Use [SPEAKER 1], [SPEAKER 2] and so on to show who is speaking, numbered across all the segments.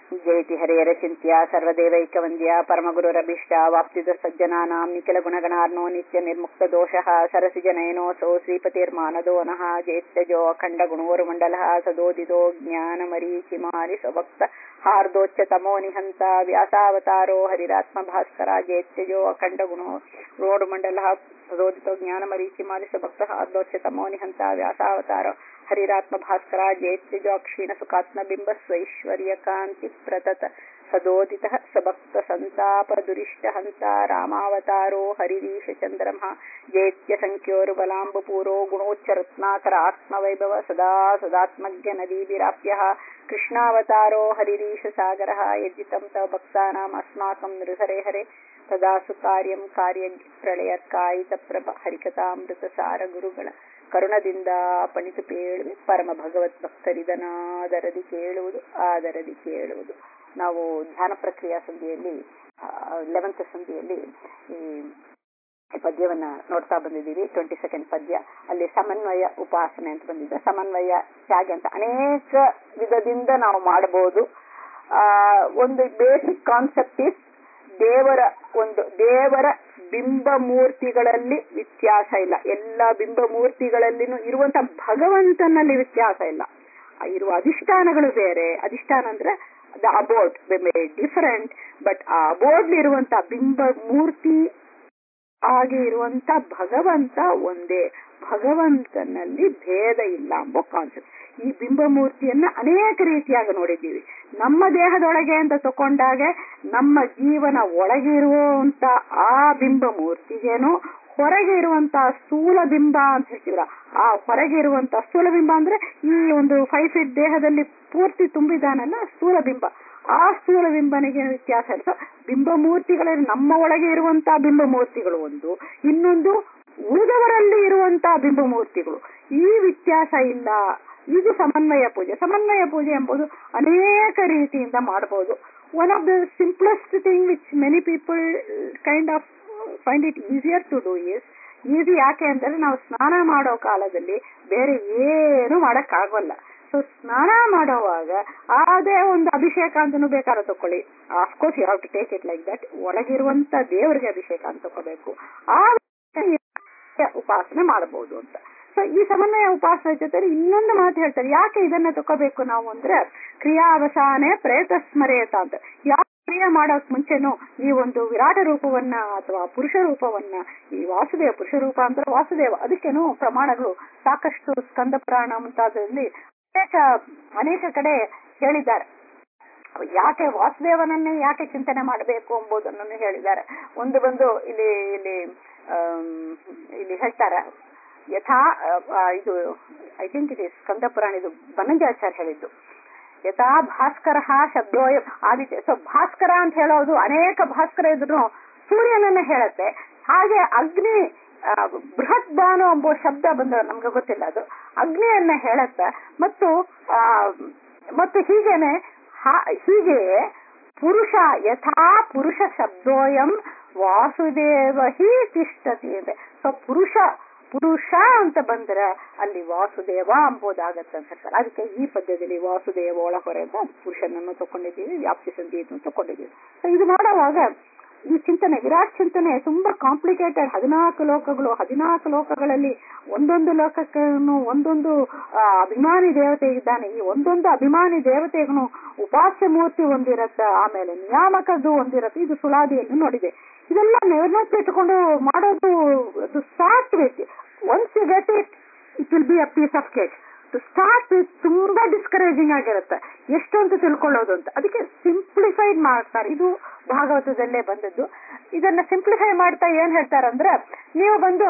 [SPEAKER 1] ಜಯತಿ ಹರಿಯರ ಚಿಂತ್ಯ ಸರ್ವದೇವೈಕವಂದ್ಯ ಪರಮಗುರುರಭೀಷ್ಟ ವಾಪ್ತಿದ ಸಜ್ಜನಾನಾಂ ನಿಖಿಲ ಗುಣಗಣಾರ್ನೋ ನಿತ್ಯ ನಿರ್ಮುಕ್ತ ದೋಷಃ ಸರಸಿಜನಯನೋಸೋ ಶ್ರೀಪತಿರ್ಮಾನದೋ ನಃ ಜೇತ್ಯಜೋ ಅಖಂಡ ಗುಣೋರುಮಂಡಲಃ ಸದೋದಿತೋ ಜ್ಞಾನಮರೀಚಿಮಾರಿ ಸ್ವಭಕ್ತ ಹಾರ್ದೋಚ್ಚತಮೋ ನಿಹಂತ ವ್ಯಾಸಾವತಾರೋ ಹರಿರಾತ್ಮ ಭಾಸ್ಕರ ಜೇತ್ಯಜೋ ಅಖಂಡ ಗುಣೋ ರೋಡುಮಂಡಲಃ ಸದೋದಿತೋ ಜ್ಞಾನಮರೀಚಿಮಾರಿ ಸ್ವಭಕ್ತ ಹಾರ್ದೋಚ್ಚತಮೋ ನಿಹಂತ ವ್ಯಾಸಾವತಾರೋ ಹರಿರಾತ್ಮ ಭಾಸ್ಕರ ಜೇತ್ಯಜೋ ಅಕ್ಷೀಣ ಸುಖಾತ್ಮ ಬಿಂಬ ಸ್ವೈಶ್ವರ್ಯ ಕಾಂತಿ ಪ್ರತತ ಸದೋದಿತ ಸಭಕ್ತ ಸಂತಾಪ ದುರಿಷ್ಟ ಹಂತ ರಾಮಾವತಾರೋ ಹರಿರೀಶ ಚಂದ್ರಮ ಜೇತ್ಯ ಸಂಖ್ಯೋರು ಬಲಾಂಬಪೂರೋ ಗುಣೋಚ್ಚ ರತ್ನಾಕರ ಆತ್ಮವೈಭವ ಸದಾ ಸದಾತ್ಮಜ್ಞ ನದೀಭಿರಾಪ್ಯ ಕೃಷ್ಣಾವತಾರೋ ಹರಿರೀಶ ಸಾಗರ ಯಜ್ಜಿತಂ ತವ ಭಕ್ತಾನಾಂ ಅಸ್ಮಾಕಂ ನೃಹರೆ ಹರೆ ತದಾಸು ಕಾರ್ಯಂ ಕಾರ್ಯ ಪ್ರಳಯರ್ಕಾಯಿತ ಪ್ರಭ ಹರಿಕಥಾಮೃತ ಸಾರ ಗುರುಗಳ ಕರುಣದಿಂದ ಪಣಿತು ಪೇಳುವೆ ಪರಮ ಭಗವತ್ ಭಕ್ತರಿದನಾದರದಿ ಕೇಳುವುದು ಆದರದಿ ಕೇಳುವುದು ನಾವು ಧ್ಯಾನ ಪ್ರಕ್ರಿಯಾ ಸಂಧಿಯಲ್ಲಿ ಲೆವೆಂತ್ ಸಂಧಿಯಲ್ಲಿ ಈ ಪದ್ಯವನ್ನ ನೋಡ್ತಾ ಬಂದಿದ್ದೀವಿ ಟ್ವೆಂಟಿ ಸೆಕೆಂಡ್ ಪದ್ಯ ಅಲ್ಲಿ ಸಮನ್ವಯ ಉಪಾಸನೆ ಅಂತ ಬಂದಿದೆ ಸಮನ್ವಯ ಹೇಗೆ ಅಂತ ಅನೇಕ ವಿಧದಿಂದ ನಾವು ಮಾಡಬಹುದು ಆ ಒಂದು ಬೇಸಿಕ್ ಕಾನ್ಸೆಪ್ಟ್ ಇಸ್ ದೇವರ ಒಂದು ದೇವರ ಬಿಂಬ ಮೂರ್ತಿಗಳಲ್ಲಿ ವ್ಯತ್ಯಾಸ ಇಲ್ಲ ಎಲ್ಲ ಬಿಂಬ ಮೂರ್ತಿಗಳಲ್ಲಿನೂ ಇರುವಂತ ಭಗವಂತನಲ್ಲಿ ವ್ಯತ್ಯಾಸ ಇಲ್ಲ ಇರುವ ಅಧಿಷ್ಠಾನಗಳು ಬೇರೆ ಅಧಿಷ್ಠಾನ ಅಂದ್ರೆ ದ ಅಬೋರ್ಡ್ ಡಿಫರೆಂಟ್ ಬಟ್ ಆ ಅಬೋರ್ಡ್ ಇರುವಂತ ಬಿಂಬ ಮೂರ್ತಿ ಆಗಿ ಇರುವಂತ ಭಗವಂತ ಒಂದೇ ಭಗವಂತನಲ್ಲಿ ಭೇದ ಇಲ್ಲ ಎಂಬ ಕಾನ್ಸೆಪ್ಟ್ ಈ ಬಿಂಬ ಮೂರ್ತಿಯನ್ನ ಅನೇಕ ರೀತಿಯಾಗಿ ನೋಡಿದ್ದೀವಿ ನಮ್ಮ ದೇಹದೊಳಗೆ ಅಂತ ತಕೊಂಡಾಗ ನಮ್ಮ ಜೀವನ ಒಳಗೆ ಇರುವಂತ ಆ ಬಿಂಬ ಮೂರ್ತಿಗೇನು ಹೊರಗೆ ಇರುವಂತ ಸ್ಥೂಲ ಬಿಂಬ ಅಂತ ಹೇಳ್ತೀವ್ರ ಆ ಹೊರಗೆ ಇರುವಂತ ಸ್ಥೂಲ ಬಿಂಬ ಅಂದ್ರೆ ಈ ಒಂದು ಫೈವ್ ಫೀಟ್ ದೇಹದಲ್ಲಿ ಪೂರ್ತಿ ತುಂಬಿದಾನಲ್ಲ ಸ್ಥೂಲ ಬಿಂಬ ಆ ಸ್ಥೂಲ ಬಿಂಬನಿಗೆ ವ್ಯತ್ಯಾಸ ಇಲ್ಲ ಬಿಂಬ ಮೂರ್ತಿಗಳಲ್ಲಿ ನಮ್ಮ ಒಳಗೆ ಇರುವಂತ ಬಿಂಬ ಮೂರ್ತಿಗಳು ಒಂದು ಇನ್ನೊಂದು ಉಳಿದವರಲ್ಲಿ ಇರುವಂತ ಬಿಂಬ ಮೂರ್ತಿಗಳು ಈ ವ್ಯತ್ಯಾಸ ಇಲ್ಲ ಇದು ಸಮನ್ವಯ ಪೂಜೆ ಸಮನ್ವಯ ಪೂಜೆ ಎಂಬುದು ಅನೇಕ ರೀತಿಯಿಂದ ಮಾಡಬಹುದು one of the simplest thing which many people kind of find it easier to do is easy ಯಾಕೆ ಅಂದ್ರೆ ನಾವು ಸ್ನಾನ ಮಾಡೋ ಕಾಲದಲ್ಲಿ ಬೇರೆ ಏನು ಮಾಡಕ್ ಆಗೋಲ್ಲ ಸೊ ಸ್ನಾನ ಮಾಡುವಾಗ ಅದೇ ಒಂದು ಅಭಿಷೇಕ ಅಂತನೂ ಬೇಕಾದ್ರೆ ತಕೊಳ್ಳಿ of course you have to take it like that ಒಳಗಿರುವಂತ ದೇವರಿಗೆ ಅಭಿಷೇಕ ಅಂತ ತಗೋಬೇಕು ಆ ಉಪಾಸನೆ ಮಾಡಬಹುದು ಅಂತ ಸೊ ಈ ಸಮನ್ವಯ ಉಪಾಸನೆ ಜೊತೆ ಇನ್ನೊಂದು ಮಾತು ಹೇಳ್ತಾರೆ ಯಾಕೆ ಇದನ್ನ ತಗೋಬೇಕು ನಾವು ಅಂದ್ರೆ ಕ್ರಿಯಾವಸಾನೆ ಪ್ರೇತ ಸ್ಮರೇತ ಅಂತ ಯಾವ ಕ್ರಿಯೆ ಮಾಡೋಕ್ ಮುಂಚೆನು ಈ ಒಂದು ವಿರಾಟ ರೂಪವನ್ನ ಅಥವಾ ಪುರುಷ ರೂಪವನ್ನ ಈ ವಾಸುದೇವ ಪುರುಷ ರೂಪ ಅಂದ್ರೆ ವಾಸುದೇವ ಅದಕ್ಕೇನು ಪ್ರಮಾಣಗಳು ಸಾಕಷ್ಟು ಸ್ಕಂದ ಪುರಾಣ ಮುಂತಾದ್ರಲ್ಲಿ ಅನೇಕ ಅನೇಕ ಕಡೆ ಹೇಳಿದ್ದಾರೆ ಯಾಕೆ ವಾಸುದೇವನನ್ನೇ ಯಾಕೆ ಚಿಂತನೆ ಮಾಡಬೇಕು ಎಂಬುದನ್ನು ಹೇಳಿದ್ದಾರೆ ಒಂದು ಬಂದು ಇಲ್ಲಿ ಇಲ್ಲಿ ಇಲ್ಲಿ ಹೇಳ್ತಾರೆ ಯಥಾ ಇದು I think it is Skanda Purana ಇದು ಬನಂಜಾಚಾರ್ಯ ಹೇಳಿದ್ದು ಯಥಾ ಭಾಸ್ಕರ ಶಬ್ದೋಯ ಆದಿತ್ಯ ಸೊ ಭಾಸ್ಕರ ಅಂತ ಹೇಳೋದು ಅನೇಕ ಭಾಸ್ಕರ ಇದ್ರು ಸೂರ್ಯನನ್ನ ಹೇಳುತ್ತೆ ಹಾಗೆ ಅಗ್ನಿ ಬೃಹತ್ ಬಾನು ಎಂಬ ಶಬ್ದ ಬಂದ ನಮ್ಗೆ ಗೊತ್ತಿಲ್ಲ ಅದು ಅಗ್ನಿಯನ್ನ ಹೇಳತ್ತ ಮತ್ತು ಆ ಮತ್ತು ಹೀಗೇನೆ ಹೀಗೆಯೇ ಪುರುಷ ಯಥಾ ಪುರುಷ ಶಬ್ದೋಯಂ ವಾಸುದೇವ ಹಿ ತಿಷ್ಟತಿ ಇದೆ ಸೊ ಪುರುಷ ಪುರುಷ ಅಂತ ಬಂದ್ರೆ ಅಲ್ಲಿ ವಾಸುದೇವ ಅಂಬೋದಾಗತ್ತೆ ಅಂತ ಹೇಳ್ತಾರೆ ಅದಕ್ಕೆ ಈ ಪದ್ಯದಲ್ಲಿ ವಾಸುದೇವ ಒಳ ಹೊರೆ ಅಂತ ಪುರುಷನನ್ನು ತಕೊಂಡಿದ್ದೀವಿ ವ್ಯಾಪ್ತಿ ಸಂಧಿಯನ್ನು ತಕೊಂಡಿದ್ದೀವಿ ಸೊ ಇದು ಮಾಡುವಾಗ ಈ ಚಿಂತನೆ ವಿರಾಟ್ ಚಿಂತನೆ ತುಂಬಾ ಕಾಂಪ್ಲಿಕೇಟೆಡ್ ಹದಿನಾಲ್ಕು ಲೋಕಗಳು ಹದಿನಾಲ್ಕು ಲೋಕಗಳಲ್ಲಿ ಒಂದೊಂದು ಲೋಕಕ್ಕೆ ಒಂದೊಂದು ಅಭಿಮಾನಿ ದೇವತೆ ಇದ್ದಾನೆ ಈ ಒಂದೊಂದು ಅಭಿಮಾನಿ ದೇವತೆಗೂ ಉಪಾಸ್ಯ ಮೂರ್ತಿ ಒಂದಿರತ್ತೆ ಆಮೇಲೆ ನಿಯಾಮಕದ್ದು ಒಂದಿರತ್ತೆ ಇದು ಸುಳಾದಿಯನ್ನು ನೋಡಿದೆ ಇದೆಲ್ಲ ನೆನಪಿಟ್ಟುಕೊಂಡು ಮಾಡೋದು start with once you get it it will be a piece of cake to start with ತುಂಬಾ ಡಿಸ್ಕರೇಜಿಂಗ್ ಆಗಿರುತ್ತೆ ಎಷ್ಟು ಅಂತ ತಿಳ್ಕೊಳ್ಳೋದು ಅಂತ ಅದಕ್ಕೆ ಸಿಂಪ್ಲಿಫೈಡ್ ಮಾಡ್ತಾರೆ ಇದು ಭಾಗವತದಲ್ಲೇ ಬಂದದ್ದು ಇದನ್ನ ಸಿಂಪ್ಲಿಫೈ ಮಾಡ್ತಾ ಏನ್ ಹೇಳ್ತಾರಂದ್ರೆ ನೀವು ಬಂದು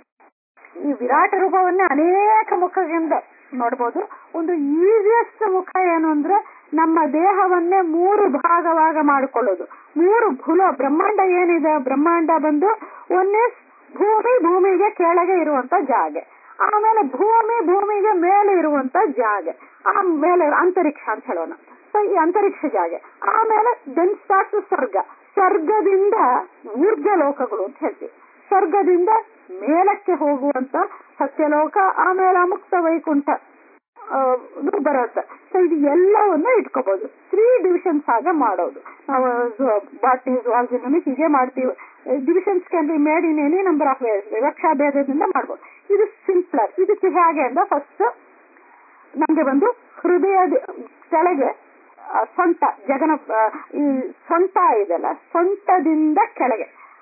[SPEAKER 1] ಈ ವಿರಾಟ ರೂಪವನ್ನ ಅನೇಕ ಮುಖದಿಂದ ನೋಡ್ಬೋದು ಒಂದು ಈಸಿಯಸ್ಟ್ ಮುಖ ಏನು ಅಂದ್ರೆ ನಮ್ಮ ದೇಹವನ್ನೇ ಮೂರು ಭಾಗವಾಗ ಮಾಡಿಕೊಳ್ಳೋದು ಮೂರು ಭುಲ ಬ್ರಹ್ಮಾಂಡ ಏನಿದೆ ಬ್ರಹ್ಮಾಂಡ ಬಂದು ಒಂದೇ ಭೂಮಿ ಭೂಮಿಗೆ ಕೆಳಗೆ ಇರುವಂತ ಜಾಗೆ ಆಮೇಲೆ ಭೂಮಿ ಭೂಮಿಗೆ ಮೇಲೆ ಇರುವಂತ ಜಾಗೆ ಆಮೇಲೆ ಅಂತರಿಕ್ಷ ಅಂತ ಹೇಳೋಣ ಸೊ ಈ ಅಂತರಿಕ್ಷ ಜಾಗೆ ಆಮೇಲೆ ದೆನ್ ಸ್ಟಾರ್ಟ್ ಸ್ವರ್ಗ ಸ್ವರ್ಗದಿಂದ ಊರ್ಜ ಲೋಕಗಳು ಅಂತ ಹೇಳ್ತೀವಿ ಸ್ವರ್ಗದಿಂದ ಮೇಲಕ್ಕೆ ಹೋಗುವಂತ ಸತ್ಯಲೋಕ ಆಮೇಲೆ ಅಮುಕ್ತ ವೈಕುಂಠ ಬರುತ್ತೆ ಸೊ
[SPEAKER 2] ಇದು ಎಲ್ಲವನ್ನ ಇಟ್ಕೋಬಹುದು ತ್ರೀ ಡಿವಿಷನ್ಸ್ ಆಗ ಮಾಡೋದು ನಾವು ಬಾಟ್ನಿ ಜುವಾಲಜಿ ಹೀಗೆ ಮಾಡ್ತೀವಿ divisions can be made in any number of ways ವಿವಕ್ಷಾ ಭೇದದಿಂದ ಮಾಡ್ಬೋದು ಇದು ಸಿಂಪ್ಲರ್ ಇದಕ್ಕೆ ಹೇಗೆ ಅಂದ್ರೆ ಫಸ್ಟ್ ನಮ್ಗೆ ಬಂದು ಹೃದಯದ ಕೆಳಗೆ ಆ, ಸೊಂಟ ಜಗನ ಆ, ಈ ಸೊಂಟ ಇದೆಲ್ಲ ಸೊಂಟದಿಂದ ಕೆಳಗೆ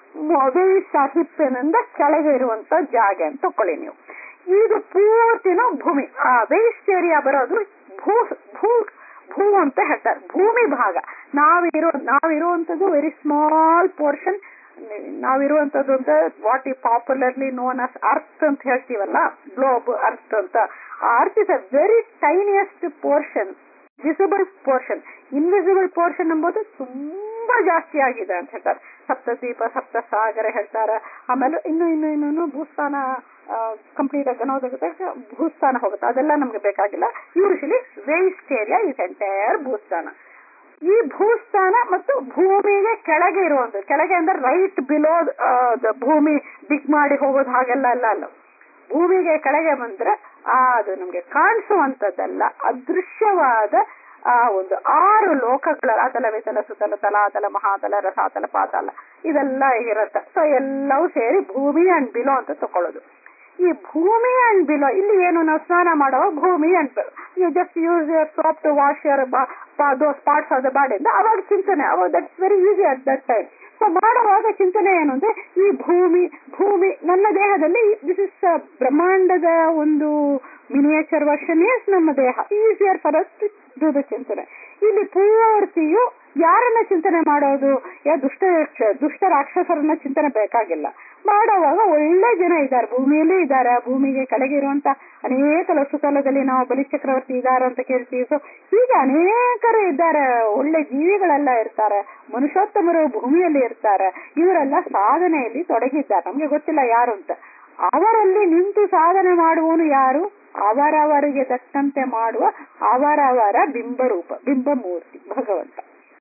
[SPEAKER 2] ಹಿಪ್ಪಿನಿಂದ ಕೆಳಗೆ ಇರುವಂತ ಜಾಗ ಅಂತ ತಕೊಳ್ಳಿ ನೀವು ಇದು ಪೂರ್ತಿನ ಭೂಮಿ ಆ ವೇಸ್ಟ್ ಏರಿಯಾ ಬರೋದು ಭೂ ಭೂ ಭೂ ಅಂತ ಹೇಳ್ತಾರೆ ಭೂಮಿ ಭಾಗ ನಾವಿರೋ ನಾವಿರುವಂತದ್ದು ವೆರಿ ಸ್ಮಾಲ್ ಪೋರ್ಷನ್ ನಾವಿರುವಂತದ್ದು ಅಂತ ವಾಟ್ ಈ ಪಾಪ್ಯುಲರ್ಲಿ ನೋನ್ ಅಸ್ ಅರ್ತ್ ಅಂತ ಹೇಳ್ತೀವಲ್ಲ ಗ್ಲೋಬ್ ಅರ್ತ್ ಅಂತ ಆ earth is a very tiniest portion visible portion invisible portion ಎಂಬುದು ತುಂಬಾ ಜಾಸ್ತಿ ಆಗಿದೆ ಅಂತ ಹೇಳ್ತಾರೆ ಸಪ್ತದ್ವೀಪ ಸಪ್ತ ಸಾಗರ ಹೇಳ್ತಾರೆ ಆಮೇಲೆ ಇನ್ನು ಇನ್ನು ಇನ್ನೂ ಭೂಸ್ಥಾನ ಕಂಪ್ಲೀಟ್ ಆಗಿ ಅನ್ನೋದಾಗುತ್ತೆ ಭೂಸ್ಥಾನ ಹೋಗುತ್ತೆ ಅದೆಲ್ಲ ನಮ್ಗೆ ಬೇಕಾಗಿಲ್ಲ usually waste area is entire ಭೂಸ್ಥಾನ ಈ ಭೂಸ್ಥಾನ ಮತ್ತು ಭೂಮಿಗೆ ಕೆಳಗೆ ಇರುವಂತ ಕೆಳಗೆ ಅಂದ್ರೆ ರೈಟ್ ಬಿಲೋ ಭೂಮಿ ದಿಗ್ ಮಾಡಿ ಹೋಗೋದು ಹಾಗೆಲ್ಲ ಅಲ್ಲ ಅಲ್ಲ ಭೂಮಿಗೆ ಕೆಳಗೆ ಬಂದ್ರೆ ಆ ಅದು ನಮ್ಗೆ ಕಾಣಿಸುವಂತದ್ದಲ್ಲ ಅದೃಶ್ಯವಾದ ಆ ಒಂದು ಆರು ಲೋಕಗಳ ಅತಲ ವಿತಲ ಸುತಲ ತಲಾತಲ ಮಹಾತಲ ರಸಾತಲ ಪಾತಾಲ ಇದೆಲ್ಲ ಇರುತ್ತೆ ಸೊ ಎಲ್ಲವೂ ಸೇರಿ ಭೂಮಿ ಅಂಡ್ ಬಿಲೋ ಅಂತ ತಕೊಳ್ಳೋದು ಈ ಭೂಮಿ ಅಂಡ್ ಬಿಲೋ ಇಲ್ಲಿ ಏನು ನಾವು ಸ್ನಾನ ಮಾಡುವ ಭೂಮಿ and below you just use your soft to wash your those parts of the ಬಾಡಿಯಿಂದ ಅವಾಗ ಚಿಂತನೆ ಅವಾಗ that's very easy at that time so ಮಾಡುವಾಗ ಚಿಂತನೆ ಏನು ಅಂದ್ರೆ ಈ ಭೂಮಿ ಭೂಮಿ ನನ್ನ ದೇಹದಲ್ಲಿ ದಿಸ್ ಇಸ್ ಬ್ರಹ್ಮಾಂಡದ ಒಂದು ಮಿನಿಯೇಚರ್ ವರ್ಷನ್ ಇಸ್ ನಮ್ಮ ದೇಹ easier for us to the ಚಿಂತನೆ ಇಲ್ಲಿ ಪೂರ್ತಿಯು ಯಾರನ್ನ ಚಿಂತನೆ ಮಾಡೋದು ಯಾ ದುಷ್ಟ ದುಷ್ಟ ರಾಕ್ಷಸರನ್ನ ಚಿಂತನೆ ಬೇಕಾಗಿಲ್ಲ ಮಾಡುವಾಗ ಒಳ್ಳೆ ಜನ ಇದ್ದಾರೆ ಭೂಮಿಯಲ್ಲಿ ಇದ್ದಾರೆ ಭೂಮಿಗೆ ಕೆಳಗೆ ಇರುವಂತ ಅನೇಕ ಲಸುಕಾಲದಲ್ಲಿ ನಾವು ಬಲಿಚಕ್ರವರ್ತಿ ಇದ್ದಾರೆ ಅಂತ ಕೇಳ್ತೀವಿ ಸೊ ಹೀಗೆ ಅನೇಕರು ಇದ್ದಾರೆ ಒಳ್ಳೆ ಜೀವಿಗಳೆಲ್ಲ ಇರ್ತಾರೆ ಮನುಷ್ಯೋತ್ತಮರು ಭೂಮಿಯಲ್ಲಿ ಇರ್ತಾರೆ ಇವರೆಲ್ಲ ಸಾಧನೆಯಲ್ಲಿ ತೊಡಗಿದ್ದಾರೆ ನಮ್ಗೆ ಗೊತ್ತಿಲ್ಲ ಯಾರು ಅಂತ ಅವರಲ್ಲಿ ನಿಂತು ಸಾಧನೆ ಮಾಡುವವನು ಯಾರು ಅವರವರಿಗೆ ತಕ್ಕಂತೆ ಮಾಡುವ ಅವರವರ ಬಿಂಬರೂಪ ಬಿಂಬಮೂರ್ತಿ ಭಗವಂತ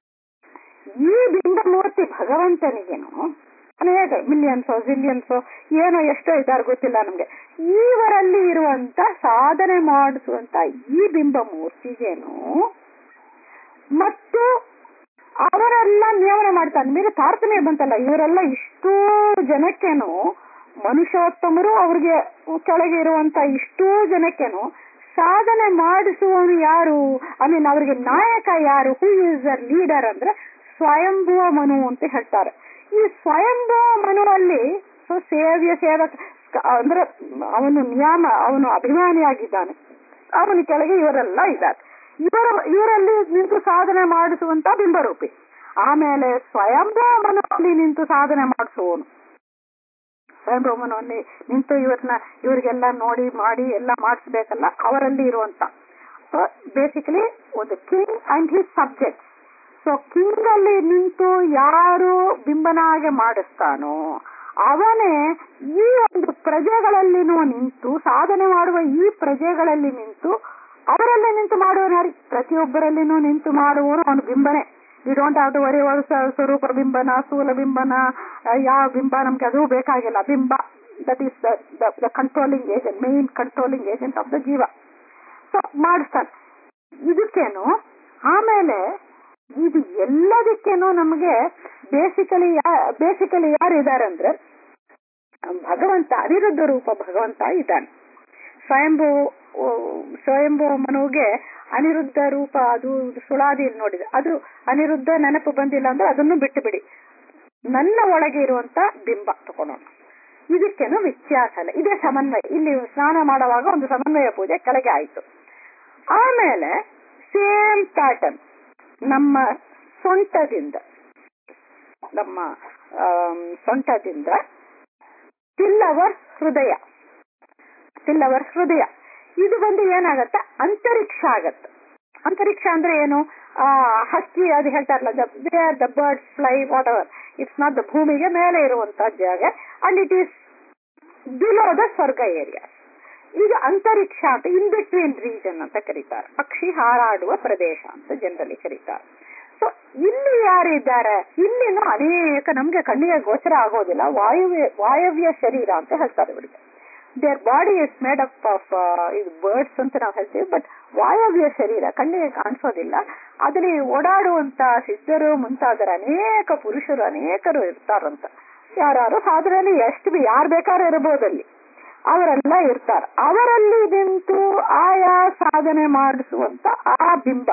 [SPEAKER 2] ಈ ಬಿಂಬಮೂರ್ತಿ ಭಗವಂತನಿಗೇನು ಅನೇಕ ಮಿಲಿಯನ್ಸೋ ಜಿಲಿಯನ್ಸೋ ಏನೋ ಎಷ್ಟೋ ಇದ್ದಾರೆ ಗೊತ್ತಿಲ್ಲ ನಮ್ಗೆ ಇವರಲ್ಲಿ ಇರುವಂತ ಸಾಧನೆ ಮಾಡಿಸುವಂತ ಈ ಬಿಂಬ ಮೂರ್ತಿಗೇನು ಮತ್ತು ಅವರೆಲ್ಲ ನಿಯಮನ ಮಾಡ್ತಾರೆ ಮೇಲೆ ತಾರತಮ್ಯ ಬಂತಲ್ಲ ಇವರೆಲ್ಲ ಇಷ್ಟೋ ಜನಕ್ಕೇನು ಮನುಷ್ಯೋತ್ತಮರು ಅವ್ರಿಗೆ ಕೆಳಗೆ ಇರುವಂತ ಇಷ್ಟೋ ಜನಕ್ಕೇನು ಸಾಧನೆ ಮಾಡಿಸುವವನು ಯಾರು ಐ ಮೀನ್ ಅವ್ರಿಗೆ ನಾಯಕ ಯಾರು ಹೂ ಇಸ್ ಅರ್ ಲೀಡರ್ ಅಂದ್ರೆ ಸ್ವಯಂಭುವ ಮನು ಅಂತ ಹೇಳ್ತಾರೆ ಈ ಸ್ವಯಂಭುವ ಮನುವಲ್ಲಿ ಸೊ ಸೇವ್ಯ ಸೇವಕ ಅಂದ್ರೆ ಅವನು ನಿಯಮ ಅವನು ಅಭಿಮಾನಿಯಾಗಿದ್ದಾನೆ ಅವನ ಕೆಳಗೆ ಇವರೆಲ್ಲ ಇದ್ದಾರೆ ಇವರ ಇವರಲ್ಲಿ ನಿಂತು ಸಾಧನೆ ಮಾಡಿಸುವಂತ ಬಿಂಬರೂಪಿ ಆಮೇಲೆ ಸ್ವಯಂಭವ ಮನದಲ್ಲಿ ನಿಂತು ಸಾಧನೆ ಮಾಡಿಸುವವನು ಸ್ವಯಂಭವ ಮನದಲ್ಲಿ ನಿಂತು ಇವ್ರನ್ನ ಇವರಿಗೆಲ್ಲ ನೋಡಿ ಮಾಡಿ ಎಲ್ಲ ಮಾಡಿಸ್ಬೇಕಲ್ಲ ಅವರಲ್ಲಿ ಇರುವಂತ ಸೊ ಬೇಸಿಕಲಿ ಒಂದು king and his subject so king ಅಲ್ಲಿ ನಿಂತು ಯಾರು ಬಿಂಬನಾಗೆ ಮಾಡಿಸ್ತಾನೋ ಅವನೇ ಈ ಒಂದು ಪ್ರಜೆಗಳಲ್ಲಿನೂ ನಿಂತು ಸಾಧನೆ ಮಾಡುವ ಈ ಪ್ರಜೆಗಳಲ್ಲಿ ನಿಂತು ಅವರಲ್ಲೇ ನಿಂತು ಮಾಡುವನು ಯಾರು ಪ್ರತಿಯೊಬ್ಬರಲ್ಲಿನೂ ನಿಂತು ಮಾಡುವವನು ಅವನು ಬಿಂಬನೆ we don't have to worry ಸ್ವರೂಪ ಬಿಂಬನ ಸ್ಥೂಲ ಬಿಂಬನ ಯಾವ ಬಿಂಬ ನಮ್ಗೆ ಅದು ಬೇಕಾಗಿಲ್ಲ ಬಿಂಬ that is the controlling agent main controlling agent of the ಜೀವ ಸೊ ಮಾಡಿಸ್ತಾನೆ ಇದಕ್ಕೇನು ಆಮೇಲೆ ಇದು ಎಲ್ಲದಕ್ಕೇನು ನಮಗೆ ಬೇಸಿಕಲಿ ಬೇಸಿಕಲಿ ಯಾರು ಇದ್ದಾರೆ ಅಂದ್ರೆ ಭಗವಂತ ಅನಿರುದ್ಧ ರೂಪ ಭಗವಂತ ಇದ್ದಾನೆ ಸ್ವಯಂಭೂ ಸ್ವಯಂಭೂ ಮನುವಿಗೆ ಅನಿರುದ್ಧ ರೂಪ ಅದು ಸುಳಾದಿ ನೋಡಿದೆ ಅದು ಅನಿರುದ್ಧ ನೆನಪು ಬಂದಿಲ್ಲ ಅಂದ್ರೆ ಅದನ್ನು ಬಿಟ್ಟು ಬಿಡಿ ನನ್ನ ಒಳಗೆ ಇರುವಂತ ಬಿಂಬ ತಗೊಳೋಣ ಇದಕ್ಕೇನು ವ್ಯತ್ಯಾಸ ಇಲ್ಲ ಇದೇ ಸಮನ್ವಯ ಇಲ್ಲಿ ಸ್ನಾನ ಮಾಡುವಾಗ ಒಂದು ಸಮನ್ವಯ ಪೂಜೆ ಕೆಳಗೆ ಆಯ್ತು ಆಮೇಲೆ ಸೇಮ್ ಪ್ಯಾಟರ್ನ್ ನಮ್ಮ ಸೊಂಟದಿಂದ ನಮ್ಮ ಸೊಂಟದಿಂದ ತಿಲ್ಲವರ್ ಹೃದಯ ತಿಲ್ಲವರ್ ಹೃದಯ ಇದು ಬಂದು ಏನಾಗತ್ತ ಅಂತರಿಕ್ಷ ಆಗತ್ತ ಅಂತರಿಕ್ಷ ಅಂದ್ರೆ ಏನು ಆ ಹಕ್ಕಿ ಅದು ಹೇಳ್ತಾರಲ್ಲ the birds fly whatever it's not the ಭೂಮಿಗೆ ಮೇಲೆ ಇರುವಂತ ಜಾಗ and it is below the ಸ್ವರ್ಗ ಏರಿಯಾ ಇದು ಅಂತರಿಕ್ಷ ಅಂತ ಇನ್ ಬಿಟ್ವೀನ್ ರೀಜನ್ ಅಂತ ಕರೀತಾರೆ ಪಕ್ಷಿ ಹಾರಾಡುವ ಪ್ರದೇಶ ಅಂತ ಜನರಲಿ ಕರೀತಾರೆ ಸೊ ಇಲ್ಲಿ ಯಾರಿದ್ದಾರೆ ಇಲ್ಲಿನೂ ಅನೇಕ ನಮ್ಗೆ ಕಣ್ಣಿಗೆ ಗೋಚರ ಆಗೋದಿಲ್ಲ ವಾಯುವ್ಯ ವಾಯವ್ಯ ಶರೀರ ಅಂತ ಹೇಳ್ತಾರೆ ಇವರಿಗೆ their body is made up of ಇದು ಬರ್ಡ್ಸ್ ಅಂತ ನಾವು ಹೇಳ್ತೀವಿ ಬಟ್ ವಾಯವ್ಯ ಶರೀರ ಕಣ್ಣಿಗೆ ಕಾಣಿಸೋದಿಲ್ಲ ಅದ್ರಲ್ಲಿ ಓಡಾಡುವಂತ ಸಿದ್ಧರು ಮುಂತಾದರ ಅನೇಕ ಪುರುಷರು ಅನೇಕರು ಇರ್ತಾರಂತ ಯಾರು ಸಾಧನೆಯಲ್ಲಿ ಎಷ್ಟು ಬಿ ಯಾರು ಬೇಕಾದ್ರೂ ಇರಬಹುದಲ್ಲಿ ಅವರೆಲ್ಲ ಇರ್ತಾರ ಅವರಲ್ಲಿ ನಿಂತು ಆಯಾ ಸಾಧನೆ ಮಾಡಿಸುವಂತ ಆ ಬಿಂಬ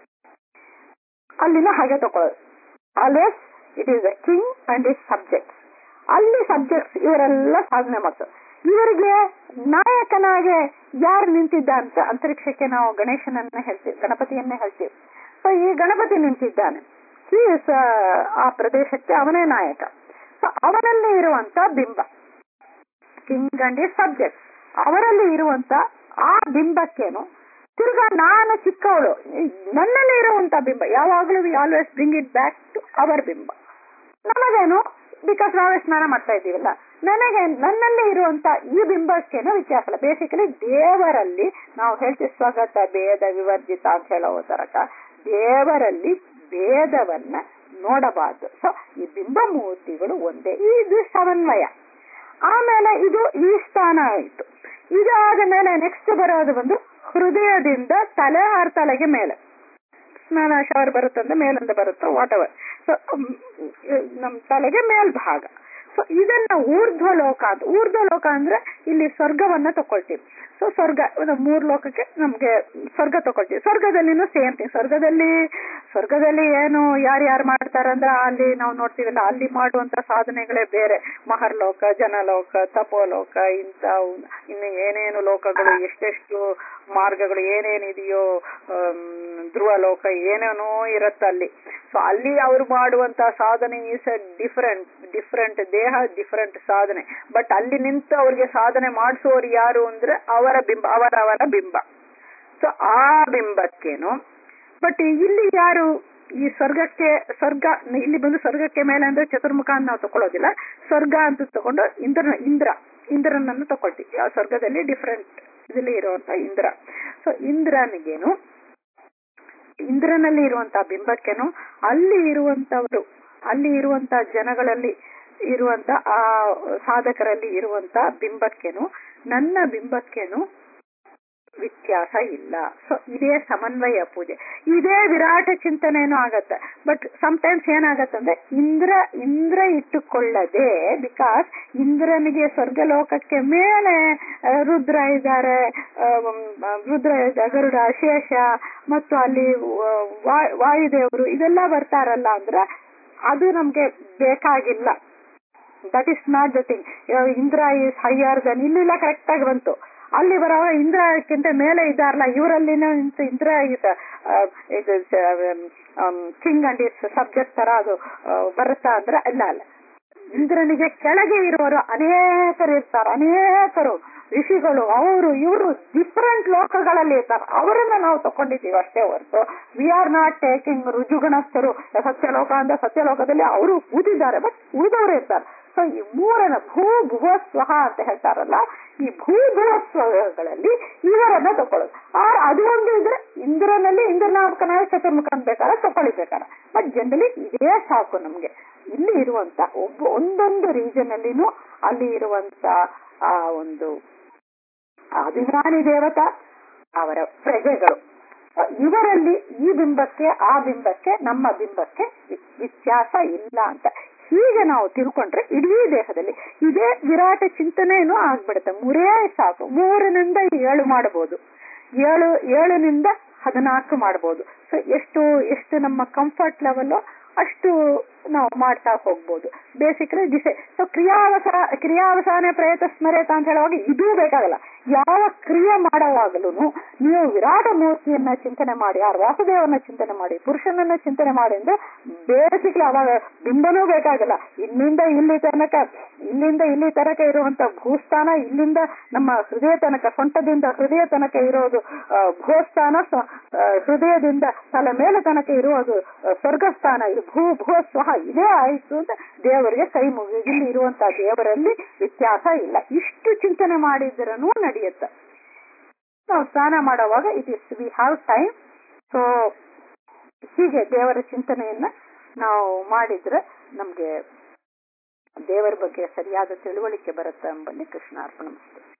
[SPEAKER 2] ಅಲ್ಲಿನ ಹಾಗೆ ತಕೊಳ್ಳೋದು always it is a king and his subjects ಅಲ್ಲಿ ಸಬ್ಜೆಕ್ಟ್ಸ್ ಇವರೆಲ್ಲ ಸಾಧನೆ ಮಾಡ್ತಾರೆ ಇವರಿಗೆ ನಾಯಕನಾಗೆ ಯಾರು ನಿಂತಿದ್ದ ಅಂತ ಅಂತರಿಕ್ಷಕ್ಕೆ ನಾವು ಗಣೇಶನನ್ನ ಹೇಳ್ತೀವಿ ಗಣಪತಿಯನ್ನೇ ಹೇಳ್ತೀವಿ ಸೊ ಈ ಗಣಪತಿ ನಿಂತಿದ್ದಾನೆ ಈ ಆ ಪ್ರದೇಶಕ್ಕೆ ಅವನೇ ನಾಯಕ ಸೊ ಅವನಲ್ಲಿ ಇರುವಂತ ಬಿಂಬ ಕಿಂಗ್ ಅಂಡ್ ಇಸ್ ಸಬ್ಜೆಕ್ಟ್ ಅವರಲ್ಲಿ ಇರುವಂತ ಆ ಬಿಂಬಕ್ಕೇನು ತಿರ್ಗಾ ನಾನು ಚಿಕ್ಕವಳು ನನ್ನಲ್ಲಿ ಇರುವಂತ ಬಿಂಬ ಯಾವಾಗಲೂ we always bring it back to our ಬಿಂಬ ನಮಗೇನು ಬಿಕಾಸ್ ನಾವೇ ಸ್ನಾನ ಮಾಡ್ತಾ ಇದ್ದೀವಲ್ಲ ನನಗೆ ನನ್ನಲ್ಲಿ ಇರುವಂತ ಈ ಬಿಂಬಕ್ಕೇನು ವ್ಯತ್ಯಾಸ ಇಲ್ಲ ಬೇಸಿಕಲಿ ದೇವರಲ್ಲಿ ನಾವು ಹೇಳ್ತೀವಿ ಸ್ವಗತ ಭೇದ ವಿವರ್ಜಿತ ಅಂತ ಹೇಳೋ ತರಕ ದೇವರಲ್ಲಿ ಭೇದವನ್ನ ನೋಡಬಾರ್ದು ಸೊ ಈ ಬಿಂಬ ಮೂರ್ತಿಗಳು ಒಂದೇ ಇದು ಸಮನ್ವಯ ಆಮೇಲೆ ಇದು ಈ ಸ್ಥಾನ ಆಯಿತು ಇದಾದ ಮೇಲೆ ನೆಕ್ಸ್ಟ್ ಬರೋದು ಬಂದು ಹೃದಯದಿಂದ ತಲೆ ಆರ್ ತಲೆಗೆ ಮೇಲೆ ಸ್ನಾನ ಶವರ್ ಬರುತ್ತಂದ್ರೆ ಮೇಲಿಂದ ಬರುತ್ತೋ ವಾಟ್ ಎವರ್ ಸೊ ನಮ್ ತಲೆಗೆ ಮೇಲ್ಭಾಗ ಸೊ ಇದನ್ನ ಊರ್ಧ್ವ ಲೋಕ ಅಂತ ಊರ್ಧ್ವ ಲೋಕ ಅಂದ್ರೆ ಇಲ್ಲಿ ಸ್ವರ್ಗವನ್ನ ತಕೊಳ್ತೀವಿ ಸೊ ಸ್ವರ್ಗ ಒಂದು ಮೂರ್ ಲೋಕಕ್ಕೆ ನಮ್ಗೆ ಸ್ವರ್ಗ ತಕೊಳ್ತೀವಿ ಸ್ವರ್ಗದಲ್ಲಿನೂ ಸೇಮ್ ಥಿಂಗ್ ಸ್ವರ್ಗದಲ್ಲಿ ಸ್ವರ್ಗದಲ್ಲಿ ಏನು ಯಾರ್ಯಾರು ಮಾಡ್ತಾರಂದ್ರೆ ಅಲ್ಲಿ ನಾವು ನೋಡ್ತೀವಲ್ಲ ಅಲ್ಲಿ ಮಾಡುವಂತ ಸಾಧನೆಗಳೇ ಬೇರೆ ಮಹರ್ಲೋಕ ಜನಲೋಕ ತಪೋಲೋಕ ಇಂತ ಇನ್ನು ಏನೇನು ಲೋಕಗಳು ಎಷ್ಟೆಷ್ಟು ಮಾರ್ಗಗಳು ಏನೇನಿದೆಯೋ ಧ್ರುವ ಲೋಕ ಏನೇನೋ ಇರತ್ತ ಅಲ್ಲಿ ಸೊ ಅಲ್ಲಿ ಅವ್ರು ಮಾಡುವಂತ ಸಾಧನೆ ಈಸ್ ಅ ಡಿಫರೆಂಟ್ ಡಿಫರೆಂಟ್ ದೇಹ ಡಿಫರೆಂಟ್ ಸಾಧನೆ ಬಟ್ ಅಲ್ಲಿ ನಿಂತು ಅವ್ರಿಗೆ ಸಾಧನೆ ಮಾಡಿಸುವವರು ಯಾರು ಅಂದ್ರೆ ಅವರ ಬಿಂಬ ಅವರವರ ಬಿಂಬ ಸೊ ಆ ಬಿಂಬಕ್ಕೇನು ಬಟ್ ಇಲ್ಲಿ ಯಾರು ಈ ಸ್ವರ್ಗಕ್ಕೆ ಸ್ವರ್ಗ ಇಲ್ಲಿ ಬಂದು ಸ್ವರ್ಗಕ್ಕೆ ಮೇಲೆ ಅಂದ್ರೆ ಚತುರ್ಮುಖ ಅಂತ ನಾವು ತಗೊಳ್ಳೋದಿಲ್ಲ ಸ್ವರ್ಗ ಅಂತ ತಗೊಂಡು ಇಂದ್ರ ಇಂದ್ರ ಇಂದ್ರನನ್ನು ತಗೊಳ್ತೀವಿ ಆ ಸ್ವರ್ಗದಲ್ಲಿ ಡಿಫರೆಂಟ್ ಇದರಲ್ಲಿ ಇರುವಂತ ಇಂದ್ರ ಸೊ ಇಂದ್ರನಿಗೇನು ಇಂದ್ರನಲ್ಲಿ ಇರುವಂತ ಬಿಂಬಕ್ಕೇನು ಅಲ್ಲಿ ಇರುವಂತವರು ಅಲ್ಲಿ ಇರುವಂತ ಜನಗಳಲ್ಲಿ ಇರುವಂತ ಆ ಸಾಧಕರಲ್ಲಿ ಇರುವಂತ ಬಿಂಬಕ್ಕೇನು ನನ್ನ ಬಿಂಬಕ್ಕೇನು ವ್ಯತ್ಯಾಸ ಇಲ್ಲ ಸೊ ಇದೇ ಸಮನ್ವಯ ಪೂಜೆ ಇದೇ ವಿರಾಟ ಚಿಂತನೆನೂ ಆಗತ್ತೆ ಬಟ್ ಸಮಟೈಮ್ಸ್ ಏನಾಗತ್ತಂದ್ರೆ ಇಂದ್ರ ಇಂದ್ರ ಇಟ್ಟುಕೊಳ್ಳದೆ ಬಿಕಾಸ್ ಇಂದ್ರನಿಗೆ ಸ್ವರ್ಗಲೋಕಕ್ಕೆ ಮೇಲೆ ರುದ್ರ ಇದ್ದಾರೆ ರುದ್ರ ಗರುಡ ಶೇಷ ಮತ್ತು ಅಲ್ಲಿ ವಾಯುದೇವರು ಇದೆಲ್ಲ ಬರ್ತಾರಲ್ಲ ಅಂದ್ರೆ ಅದು ನಮ್ಗೆ ಬೇಕಾಗಿಲ್ಲ that is not the thing Indra is higher than ಇಲ್ಲೆಲ್ಲ ಕರೆಕ್ಟ್ ಆಗಿ ಬಂತು ಅಲ್ಲಿ ಬರೋ ಇಂದ್ರಕ್ಕಿಂತ ಮೇಲೆ ಇದ್ದಾರಲ್ಲ ಇವರಲ್ಲಿನ ಇಂದ್ರ ಇದು ಕಿಂಗ್ ಅಂಡ್ ಇಸ್ ಸಬ್ಜೆಕ್ಟ್ ತರ ಅದು ಬರುತ್ತಾ ಅಂದ್ರೆ ಇಲ್ಲ ಅಲ್ಲ ಇಂದ್ರನಿಗೆ ಕೆಳಗೆ ಇರುವವರು ಅನೇಕರು ಇರ್ತಾರೆ ಅನೇಕರು ಋಷಿಗಳು ಅವರು ಇವರು ಡಿಫರೆಂಟ್ ಲೋಕಗಳಲ್ಲಿ ಇರ್ತಾರೆ ಅವರನ್ನ ನಾವು ತಕೊಂಡಿದ್ದೀವಿ ಅಷ್ಟೇ ಹೊರತು ವಿ ಆರ್ ನಾಟ್ ಟೇಕಿಂಗ್ ರುಜುಗಣಸ್ಥರು ಸತ್ಯಲೋಕ ಅಂದ್ರೆ ಸತ್ಯಲೋಕದಲ್ಲಿ ಅವರು ಕೂತಿದ್ದಾರೆ ಬಟ್ ಉಳಿದವರು ಇರ್ತಾರೆ ಸೊ ಈ ಮೂರನ ಭೂ ಭುವ ಸ್ವಹ ಅಂತ ಹೇಳ್ತಾರಲ್ಲ ಈ ಭೂ ಭುವ ಸ್ವಗಳಲ್ಲಿ ಇವರನ್ನ ತಕೊಳ್ಳೋದು ಆ ಅದು ಒಂದು ಇದ್ರೆ ಇಂದ್ರನಲ್ಲಿ ಇಂದ್ರನಾಮಕನ ಚತುರ್ಮುಖ ಬೇಕಾದ್ರೆ ತಗೊಳ್ಬೇಕಾರೆ ಬಟ್ ಜನರಲಿ ಇದೇ ಸಾಕು ನಮ್ಗೆ ಇಲ್ಲಿ ಇರುವಂತ ಒಬ್ಬ ಒಂದೊಂದು ರೀಜನ್ ಅಲ್ಲಿನೂ ಅಲ್ಲಿ ಇರುವಂತ ಆ ಒಂದು ಅಭಿಮಾನಿ ದೇವತಾ ಅವರ ಪ್ರಜೆಗಳು ಇವರಲ್ಲಿ ಈ ಬಿಂಬಕ್ಕೆ ಆ ಬಿಂಬಕ್ಕೆ ನಮ್ಮ ಬಿಂಬಕ್ಕೆ ವ್ಯತ್ಯಾಸ ಇಲ್ಲ ಅಂತ ಹೀಗೆ ನಾವು ತಿಳ್ಕೊಂಡ್ರೆ ಇಡೀ ದೇಹದಲ್ಲಿ ಇದೇ ವಿರಾಟ ಚಿಂತನೆನೂ ಆಗ್ಬಿಡುತ್ತೆ ಮೂರೇ ಸಾಕು ಮೂರನಿಂದ ಏಳು ಮಾಡಬಹುದು ಏಳು ಏಳನಿಂದ ಹದಿನಾಲ್ಕು ಮಾಡಬಹುದು ಸೊ ಎಷ್ಟು ಎಷ್ಟು ನಮ್ಮ ಕಂಫರ್ಟ್ ಲೆವೆಲ್ ಅಷ್ಟು ನಾವು ಮಾಡ್ತಾ ಹೋಗ್ಬೋದು ಬೇಸಿಕಲಿ ದಿಸೆ ಸೊ ಕ್ರಿಯಾವಸರ ಕ್ರಿಯಾವಸಾನ ಪ್ರಯತ್ನ ಸ್ಮರೇತ ಅಂತ ಹೇಳುವಾಗ ಇದೂ ಬೇಕಾಗಲ್ಲ ಯಾವ ಕ್ರಿಯೆ ಮಾಡುವಾಗಲೂ ನೀವು ವಿರಾಟ ಮೂರ್ತಿಯನ್ನ ಚಿಂತನೆ ಮಾಡಿ ಆ ವಾಸುದೇವನ ಚಿಂತನೆ ಮಾಡಿ ಪುರುಷನನ್ನ ಚಿಂತನೆ ಮಾಡಿ ಅಂದ್ರೆ ಬೇಸಿಕಲಿ ಅವಾಗ ಬಿಂಬನೂ ಬೇಕಾಗಲ್ಲ ಇಲ್ಲಿಂದ ಇಲ್ಲಿ ತನಕ ಇಲ್ಲಿಂದ ಇಲ್ಲಿ ತನಕ ಇರುವಂತ ಭೂಸ್ಥಾನ ಇಲ್ಲಿಂದ ನಮ್ಮ ಹೃದಯ ತನಕ ಸೊಂಟದಿಂದ ಹೃದಯ ತನಕ ಇರೋದು ಭೂಸ್ಥಾನ ಹೃದಯದಿಂದ ತಲೆ ಮೇಲೆ ತನಕ ಇರುವುದು ಸ್ವರ್ಗಸ್ಥಾನ ಇದು ಭೂ ಭೂ ಸ್ವಹ ಇದೇ ಆಯ್ತು ಅಂತ ದೇವರಿಗೆ ಕೈ ಮುಗಿ ಇಲ್ಲಿ ಇರುವಂತಹ ದೇವರಲ್ಲಿ ವ್ಯತ್ಯಾಸ ಇಲ್ಲ ಇಷ್ಟು ಚಿಂತನೆ ಮಾಡಿದ್ರೂ ನಡೆಯುತ್ತೆ ನಾವು ಸ್ನಾನ ಮಾಡುವಾಗ it is we have time so ಹೀಗೆ ದೇವರ ಚಿಂತನೆಯನ್ನ ನಾವು ಮಾಡಿದ್ರೆ ನಮ್ಗೆ ದೇವರ ಬಗ್ಗೆ ಸರಿಯಾದ ತಿಳುವಳಿಕೆ ಬರುತ್ತೆ ಎಂಬಲ್ಲಿ ಕೃಷ್ಣ ಅರ್ಪಣ